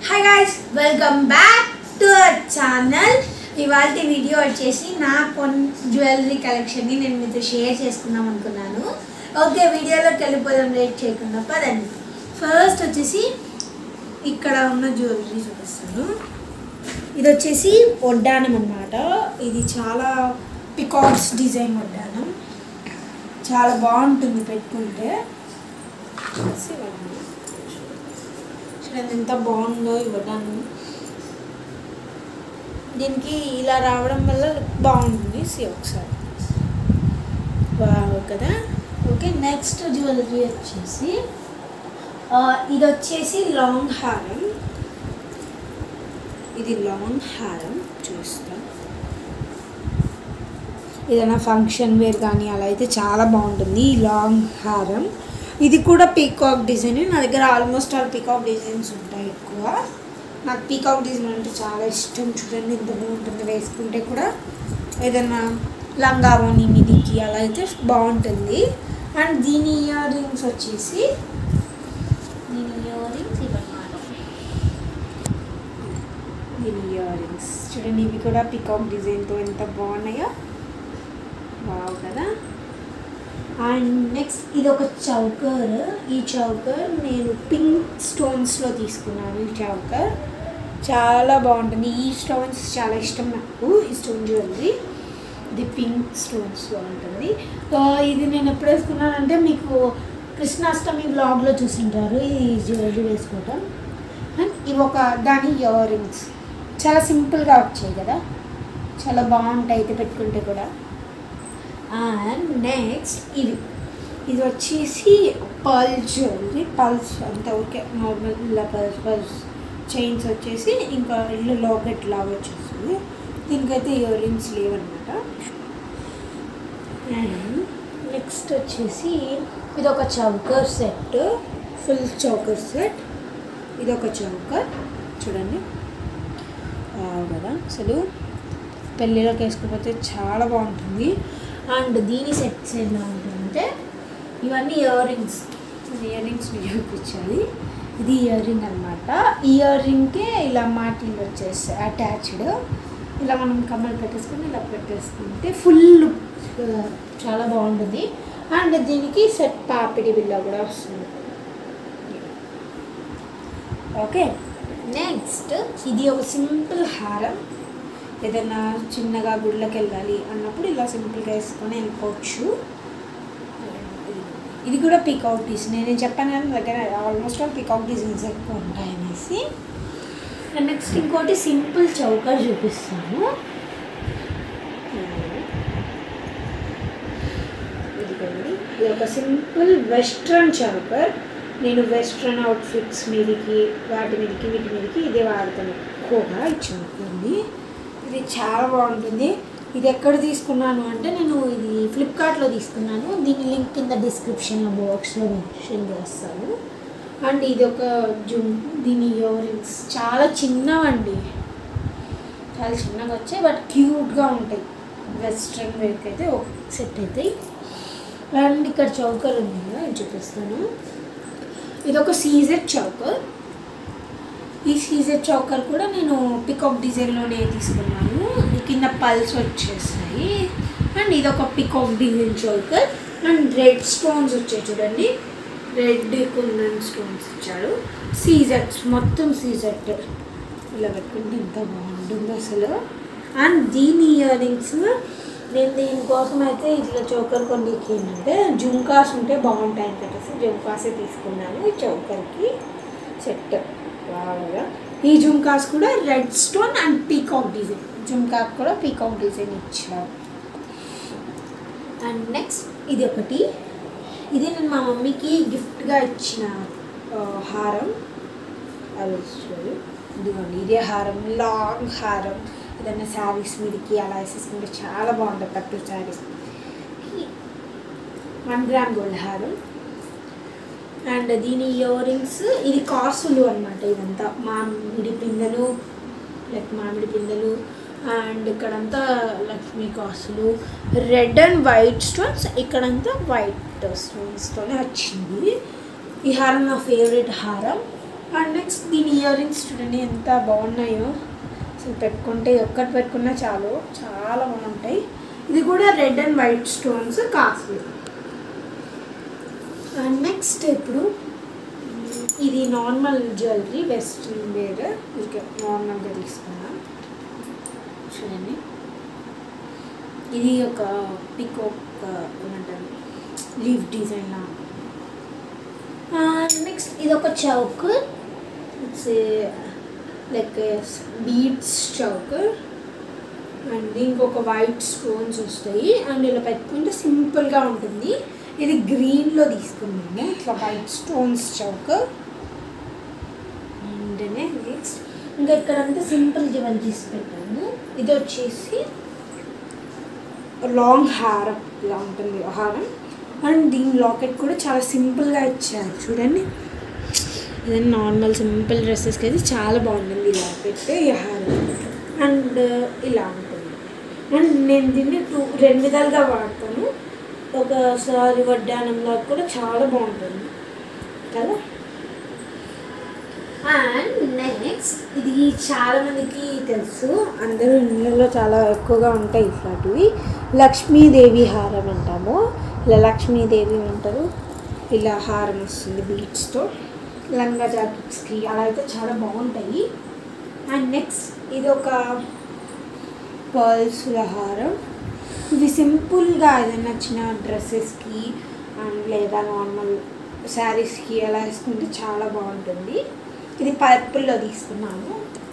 Hi guys welcome back to our channel ఇవాళ video వచ్చేసి నా కొన్ని జ్యువెలరీ కలెక్షన్ని నేను మీతో షేర్ చేసుకుందాం అనుకున్నాను ఓకే వీడియోలోకి వెళ్ళిపోదాం లేట్ చేయకుండా పదండి ఫస్ట్ వచ్చేసి ఇక్కడ ఉన్న జ్యువెలరీ చూపిస్తాను ఇది వచ్చేసి వడ్డానం అన్నమాట ఇది చాలా పికాక్స్ డిజైన్ వడ్డానం చాలా బాగుంటుంది పెట్టుకుంటే చూసి ఇవ్వండి. చూడండి ఎంత బాగుందో ఇవ్వడాను దీనికి ఇలా రావడం వల్ల బాగుంటుంది సి ఒకసారి వావ్ కదా ఓకే నెక్స్ట్ జ్యువెలరీ వచ్చేసి ఆ, ఇది వచ్చేసి లాంగ్ హారం ఇది లాంగ్ హారం చూస్తాం ఏదైనా ఫంక్షన్ వేర్ కానీ అలా అయితే చాలా బాగుంటుంది ఈ లాంగ్ హారం ఇది కూడా పీకాక్ డిజైన్ నా దగ్గర ఆల్మోస్ట్ ఆల్ పీకాక్ డిజైన్స్ ఉంటాయి ఎక్కువ నాకు పీకాక్ డిజైన్ అంటే చాలా ఇష్టం చూడండి ఎంత బాగుంటుంది వేసుకుంటే కూడా ఏదైనా లంగావోని మీదికి అలా అయితే బాగుంటుంది అండ్ దీని ఇయర్ రింగ్స్ వచ్చేసి దీని ఇయర్ రింగ్స్ ఇవన్నమాట దీని ఇయర్ రింగ్స్ చూడండి ఇవి కూడా పికాక్ డిజైన్తో ఎంత బాగున్నాయో బాగు కదా అండ్ నెక్స్ట్ ఇది ఒక చౌకర్ ఈ చౌకర్ నేను పింక్ స్టోన్స్లో తీసుకున్నాను ఈ చౌకర్ చాలా బాగుంటుంది ఈ స్టోన్స్ చాలా ఇష్టం నాకు ఈ స్టోన్ జ్యువెలరీ ఇది పింక్ స్టోన్స్లో ఉంటుంది సో ఇది నేను ఎప్పుడు వేసుకున్నానంటే మీకు కృష్ణాష్టమి బ్లాగ్లో చూసింటారు ఈ జ్యువెలరీ వేసుకోవటం అండ్ ఇవి ఒక దాని ఇయర్ రింగ్స్ చాలా సింపుల్గా వచ్చాయి కదా చాలా బాగుంటాయి అయితే పెట్టుకుంటే కూడా అండ్ నెక్స్ట్ ఇది ఇది వచ్చేసి పర్ల్ జ్యువెలరీ పల్స్ అంతా ఓకే నార్మల్ ఇలా పల్స్ పల్స్ చైన్స్ వచ్చేసి ఇంకా ఇల్లు లాకెట్ లాగా వచ్చేస్తుంది దీనికైతే ఇయర్ రింగ్స్ లేవన్నమాట అండ్ నెక్స్ట్ వచ్చేసి ఇది ఒక choker set full choker set ఇది ఒక చౌకర్ చూడండి వావ్ కదా అసలు పెళ్ళిలోకి వేసుకోకపోతే చాలా బాగుంటుంది అండ్ దీని సెట్స్ ఎలా ఉంటుందంటే ఇవన్నీ ఇయర్ రింగ్స్ ఇయర్ రింగ్స్ మీకు చూపించాలి ఇది ఇయర్ రింగ్ అనమాట ఇయర్ రింగ్కే ఇలా మాటిల్ వచ్చేస్తాయి అటాచ్డ్ ఇలా మనం కమ్మలు పెట్టేసుకొని ఇలా పెట్టేసుకుంటే ఫుల్ చాలా బాగుంటుంది అండ్ దీనికి సెట్ పాపిడి బిల్ల కూడా వస్తుంది ఓకే నెక్స్ట్ ఇది ఒక సింపుల్ హారం ఏదైనా చిన్నగా గుళ్ళకి వెళ్ళాలి అన్నప్పుడు ఇలా సింపుల్గా వేసుకొని వెళ్ళిపోవచ్చు ఇది కూడా పికౌట్ డిజైన్ నేను చెప్పాను కానీ నా దగ్గర ఆల్మోస్ట్ ఆల్ పికౌట్ డిజైన్స్ ఎక్కువ ఉంటాయి అనేసి అండ్ నెక్స్ట్ ఇంకోటి సింపుల్ చౌకర్ చూపిస్తాను ఇదిగోండి ఇది ఒక సింపుల్ వెస్ట్రన్ చౌకర్ నేను వెస్ట్రన్ అవుట్ఫిట్స్ మీదకి వాటి మీదకి వీటి మీదకి ఇదే వాడతాను ఎక్కువగా ఇచ్చింది ఇది చాలా బాగుంటుంది ఇది ఎక్కడ తీసుకున్నాను అంటే నేను ఇది ఫ్లిప్కార్ట్లో తీసుకున్నాను దీని లింక్ కింద డిస్క్రిప్షన్లో బాక్స్లో మెన్షన్ చేస్తాను అండ్ ఇది ఒక జుమ్ దీని ఇయర్ రింగ్స్ చాలా చిన్నవండి చాలా చిన్నగా వచ్చాయి బట్ క్యూట్గా ఉంటాయి వెస్ట్రన్ వేర్కి అయితే ఒక సెట్ అవుతాయి అండ్ ఇక్కడ చౌకర్ ఉంది కదా ఇది చూపిస్తాను ఇది ఒక సీజెడ్ చౌకర్ ఈ సీజెడ్ చౌకర్ కూడా నేను పికాక్ డిజైన్లోనే తీసుకున్నాను ఈ కింద పల్స్ వచ్చేసాయి అండ్ ఇది ఒక peacock design choker and red stones వచ్చాయి చూడండి రెడ్ కుందన్ స్టోన్స్ ఇచ్చాడు సీజెట్స్ మొత్తం సీజెట్ ఇలా పెట్టుకుంటే ఎంత బాగుంటుంది అసలు అండ్ దీని ఇయర్ రింగ్స్ నేను దీనికోసం అయితే ఇట్లా చౌకర్ కొన్నికి ఏంటంటే జుంకాస్ ఉంటే బాగుంటాయి అని చెప్పేసి జుంకాసే తీసుకున్నాను ఈ చౌకర్కి సెట్ బాగా ఈ జుంకాస్ కూడా red stone and peacock design జుంకాక్ కూడా పీకాక్ డిజైన్ ఇచ్చారు అండ్ నెక్స్ట్ ఇది ఒకటి ఇది నేను మా మమ్మీకి గిఫ్ట్గా ఇచ్చిన ఆ, హారం అది చూడు ఇదిగోండి ఇదే హారం లాంగ్ హారం ఏదైనా శారీస్ మీదకి అలా వేసేసుకుంటే చాలా బాగుంటుంది పట్టు శారీస్ వన్ గ్రామ్ గోల్డ్ హారం అండ్ దీని ఇయర్ రింగ్స్ ఇది కాసులు అనమాట ఇదంతా మామిడి పిందెలు లైక్ మామిడి పిందెలు అండ్ ఇక్కడంతా లక్ష్మీ కాసులు రెడ్ అండ్ వైట్ స్టోన్స్ ఇక్కడంతా వైట్ స్టోన్స్తోనే వచ్చింది ఈ హారం నా ఫేవరెట్ హారం అండ్ నెక్స్ట్ దీని ఇయర్ రింగ్స్ చూడండి ఎంత బాగున్నాయో అసలు పెట్టుకుంటే ఒక్కటి పెట్టుకున్నా చాలు చాలా బాగుంటాయి ఇది కూడా red and white stones costly and next ఇప్పుడు మ్, ఇది నార్మల్ జ్యువెలరీ వెస్ట్రన్ వేర్ ఇక నార్మల్గా తీసుకున్నాం చూడండి ఇది ఒక పికోక్ ఏమంటారు లీవ్ డిజైన్ లా నెక్స్ట్ ఇది ఒక choker it's like beads choker and దీనికి ఒక వైట్ స్టోన్స్ వస్తాయి అండ్ ఇలా పెట్టుకుంటే సింపుల్గా ఉంటుంది ఇది గ్రీన్లో తీసుకున్నాము ఇట్లా white stones choker and next ఇంకా ఇక్కడంతా సింపుల్ జ్యువెల్ తీసి పెట్టాము ఇది వచ్చేసి లాంగ్ హారం ఇలా ఉంటుంది హారం అండ్ దీని లాకెట్ కూడా చాలా సింపుల్గా ఇచ్చారు చూడండి ఇదన్నీ నార్మల్ సింపుల్ డ్రెస్సెస్కి అయితే చాలా బాగుంటుంది ఈ లాకెట్ ఈ హారం అండ్ ఇలా ఉంటుంది అండ్ నేను దీన్ని టూ రెండు విధాలుగా వాడతాను ఒకసారి వడ్డానంలో కూడా చాలా బాగుంటుంది కదా అండ్ నెక్స్ట్ ఇది చాలా మందికి తెలుసు అందరూ ఇళ్ళలో చాలా ఎక్కువగా ఉంటాయి ఇట్లాంటివి లక్ష్మీదేవి హారం అంటాము ఇలా లక్ష్మీదేవి అంటారు ఇలా హారం వస్తుంది బీట్స్తో లంగా జాకెట్స్కి అలా అయితే చాలా బాగుంటాయి అండ్ నెక్స్ట్ ఇది ఒక పర్ల్స్ల హారం ఇవి సింపుల్గా ఏదైనా చిన్న డ్రెస్సెస్కి అండ్ లేదా నార్మల్ శారీస్కి అలా వేసుకుంటే చాలా బాగుంటుంది ఇది పర్పుల్లో తీసుకున్నాను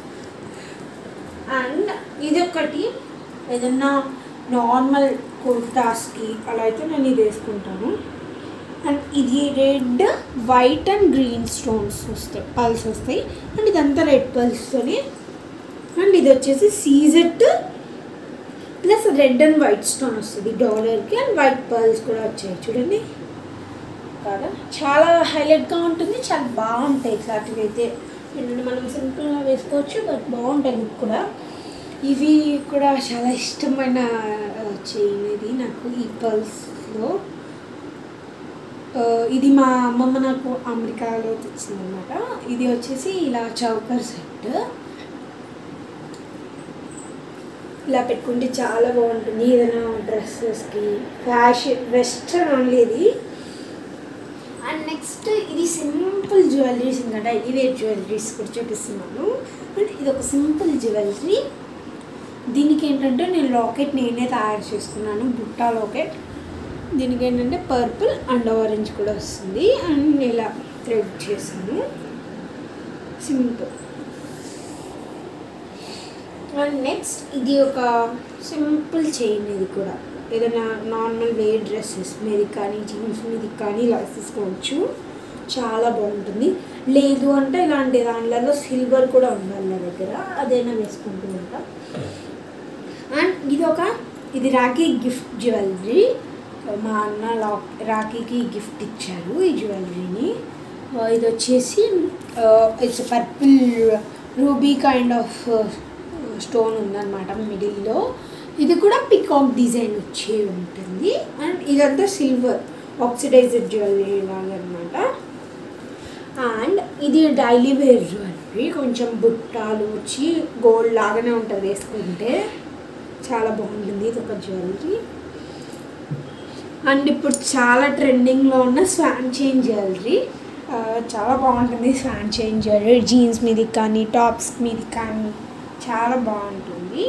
అండ్ ఇది ఒకటి ఏదన్నా నార్మల్ కుర్తాస్కి అలా అయితే నేను ఇది వేసుకుంటాను అండ్ ఇది red white and green stones వస్తాయి పల్స్ వస్తాయి అండ్ ఇదంతా రెడ్ పల్స్తోని అండ్ ఇది వచ్చేసి CZ plus red and white stone వస్తుంది డాలర్కి అండ్ వైట్ పర్ల్స్ కూడా వచ్చాయి చూడండి కదా చాలా హైలైట్గా ఉంటుంది చాలా బాగుంటాయి ఇట్లాంటివి అయితే ఏంటంటే మనం సింపుల్గా వేసుకోవచ్చు బట్ బాగుంటాయి లుక్ కూడా ఇవి కూడా చాలా ఇష్టమైన చైన్ ఇది నాకు ఈ పర్ల్స్లో ఇది మా అమ్మమ్మ నాకు అమెరికాలో తెచ్చిందనమాట ఇది వచ్చేసి ఇలా చౌకర్ సెట్ ఇలా పెట్టుకుంటే చాలా బాగుంటుంది ఏదైనా డ్రెస్సెస్కి ఫ్యాషన్ వెస్ట్రన్ ఓన్లీ ఇది అండ్ నెక్స్ట్ ఇది సింపుల్ జ్యువెలరీస్ ఇంకా డైలీ వేర్ జ్యువెలరీస్ కూడా చూపిస్తున్నాను అండ్ ఇది ఒక సింపుల్ జ్యువెలరీ దీనికి ఏంటంటే నేను లాకెట్ నేనే తయారు చేసుకున్నాను బుట్టా లాకెట్ దీనికి ఏంటంటే పర్పుల్ అండ్ ఆరెంజ్ కూడా వస్తుంది అండ్ ఇలా థ్రెడ్ చేశాను సింపుల్ అండ్ నెక్స్ట్ ఇది ఒక సింపుల్ చైన్ ఇది కూడా ఏదైనా నార్మల్ వేర్ డ్రెస్సెస్ మీది కానీ జీన్స్ మీది కానీ ఇలా తీసుకోవచ్చు చాలా బాగుంటుంది లేదు అంటే ఇలాంటి దాంట్లో సిల్వర్ కూడా ఉండాలి నా దగ్గర అదైనా వేసుకుంటూ ఉంటాం అండ్ ఇది ఒక ఇది రాఖీ గిఫ్ట్ జ్యువెలరీ మా అన్న లా రాఖీకి గిఫ్ట్ ఇచ్చారు ఈ జ్యువెలరీని ఇది వచ్చేసి it's purple ruby kind of stone ఉందన్నమాట మిడిల్లో ఇది కూడా పికాక్ డిజైన్ వచ్చే ఉంటుంది అండ్ ఇదంతా సిల్వర్ ఆక్సిడైజ్డ్ జ్యువెలరీ లాగా అనమాట అండ్ ఇది డైలీ వేర్ జ్యువెలరీ కొంచెం బుట్టాలు వచ్చి గోల్డ్ లాగానే ఉంటుంది వేసుకుంటే చాలా బాగుంటుంది ఇది ఒక జ్యువెలరీ అండ్ ఇప్పుడు చాలా ట్రెండింగ్లో ఉన్న స్వాన్ చైన్ జ్యువెలరీ చాలా బాగుంటుంది స్వాన్ చైన్ జ్యువెలరీ జీన్స్ మీది కానీ టాప్స్ మీది కానీ చాలా బాగుంటుంది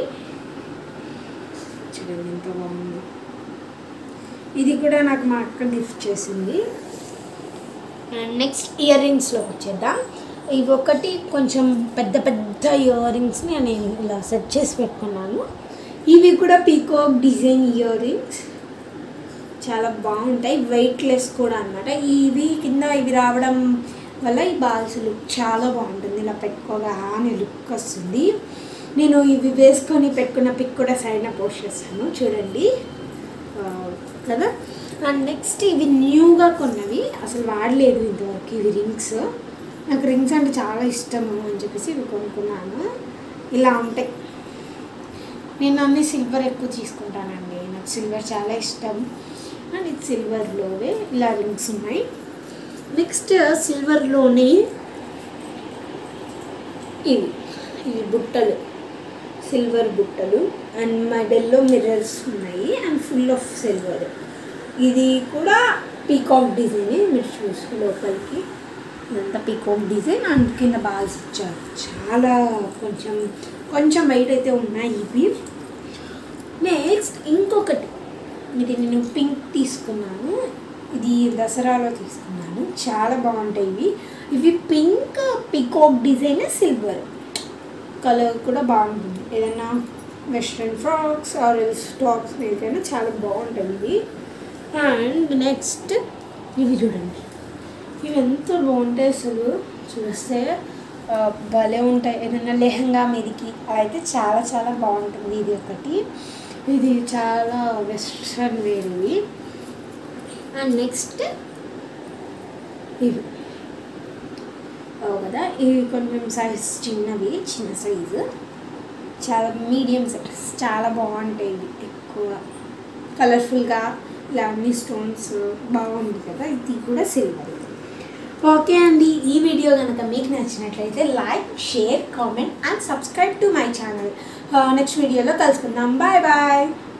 చూడండి ఎంత బాగుంది ఇది కూడా నాకు మా అక్క గిఫ్ట్ చేసింది అండ్ నెక్స్ట్ ఇయర్ రింగ్స్లో వచ్చేద్దాం ఇవి ఒకటి కొంచెం పెద్ద పెద్ద ఇయర్ రింగ్స్ని నేను ఇలా సెట్ చేసి పెట్టుకున్నాను ఇవి కూడా పీకాక్ డిజైన్ ఇయర్ రింగ్స్ చాలా బాగుంటాయి వెయిట్లెస్ కూడా అనమాట ఇవి కింద ఇవి రావడం వల్ల ఈ బాల్స్ లుక్ చాలా బాగుంటుంది ఇలా పెట్టుకోగానే లుక్ వస్తుంది నేను ఇవి వేసుకొని పెట్టుకున్న పిక్ కూడా సైడ్న పోస్ట్ చేస్తాను చూడండి కదా అండ్ నెక్స్ట్ ఇవి న్యూగా కొన్నవి అసలు వాడలేదు ఇంతవరకు ఇవి రింగ్స్ నాకు రింగ్స్ అంటే చాలా ఇష్టము అని చెప్పేసి ఇవి కొనుక్కున్నాను ఇలా ఉంటాయి నేను అన్ని సిల్వర్ ఎక్కువ తీసుకుంటానండి నాకు సిల్వర్ చాలా ఇష్టం అండ్ ఇది సిల్వర్లోవే ఇలా రింగ్స్ ఉన్నాయి నెక్స్ట్ సిల్వర్లోనే ఇవి ఇవి బుట్టలు సిల్వర్ బుట్టలు అండ్ మెడల్లో మిర్రర్స్ ఉన్నాయి అండ్ ఫుల్ ఆఫ్ సిల్వర్ ఇది కూడా పీకాక్ డిజైన్ మీరు చూసి లోపలికి ఇదంతా పీకాక్ డిజైన్ అండ్ కింద బాల్స్ ఇచ్చారు చాలా కొంచెం కొంచెం వెయిట్ అయితే ఉన్నాయి ఇవి నెక్స్ట్ ఇంకొకటి ఇది నేను పింక్ తీసుకున్నాను ఇది దసరాలో తీసుకున్నాను చాలా బాగుంటాయి ఇవి ఇవి pink peacock design silver colour కూడా బాగుంటుంది ఏదైనా వెస్ట్రన్ ఫ్రాక్స్ ఆర్ టాప్స్ మీదకైనా చాలా బాగుంటుంది ఇవి అండ్ నెక్స్ట్ ఇవి చూడండి ఇవి ఎంత బాగుంటాయి అసలు చూస్తే ఆ, భలే ఉంటాయి ఏదైనా లెహంగా మీదికి అలా అయితే చాలా చాలా బాగుంటుంది ఇది ఒకటి ఇది చాలా వెస్ట్రన్ వేర్ ఇవి అండ్ నెక్స్ట్ ఇవి అవు కదా ఇవి కొంచెం సైజ్ చిన్నవి చిన్న సైజు చాలా మీడియం సైజ్ చాలా బాగుంటాయి ఇవి ఎక్కువ కలర్ఫుల్గా ఇలా అన్ని స్టోన్స్ బాగుంది కదా ఇది కూడా సిల్వర్ ఓకే అండి ఈ వీడియో కనుక మీకు నచ్చినట్లయితే like share comment and subscribe to my channel next వీడియోలో కలుసుకుందాం బాయ్ బాయ్